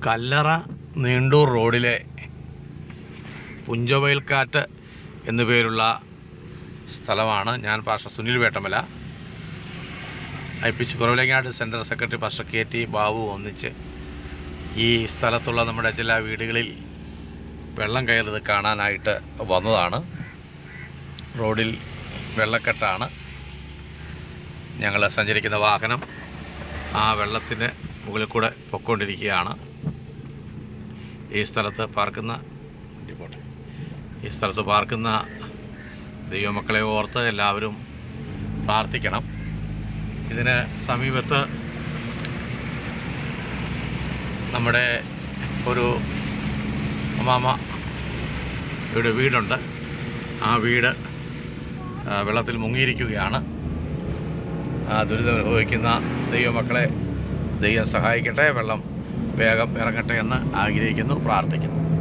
കല്ലറ നീണ്ടൂർ റോഡിലെ പുഞ്ചവയൽക്കാറ്റ് എന്നു പേരുള്ള സ്ഥലമാണ് ഞാൻ pastor Sunil Vettamala I P C Kuravilangad central secretary pastor K T Babu ഒന്നിച്ച് ഈ സ്ഥലത്തുള്ള നമ്മുടെ ചില വീടുകളിൽ വെള്ളം കയറുന്നത് കാണാനായിട്ട് വന്നതാണ് റോഡിൽ വെള്ളക്കെട്ടാണ് ഞങ്ങൾ സഞ്ചരിക്കുന്ന വാഹനം ആ വെള്ളത്തിന് മുകളിൽ കൂടെ പൊയ്ക്കൊണ്ടിരിക്കുകയാണ് ഈ സ്ഥലത്ത് പാർക്കുന്ന പോട്ടെ. ഈ സ്ഥലത്ത് പാർക്കുന്ന ദൈവമക്കളെ ഓർത്ത് എല്ലാവരും പ്രാർത്ഥിക്കണം ഇതിന് സമീപത്ത് നമ്മുടെ ഒരു അമ്മാമ ഇവിടെ വീടുണ്ട് ആ വീട് ആ, വെള്ളത്തിൽ മുങ്ങിയിരിക്കുകയാണ് ആ ദുരിതം അനുഭവിക്കുന്ന ദൈവമക്കളെ ദൈവം സഹായിക്കട്ടെ വെള്ളം വേഗം ഇറങ്ങട്ടെ എന്ന് ആഗ്രഹിക്കുന്നു പ്രാർത്ഥിക്കുന്നു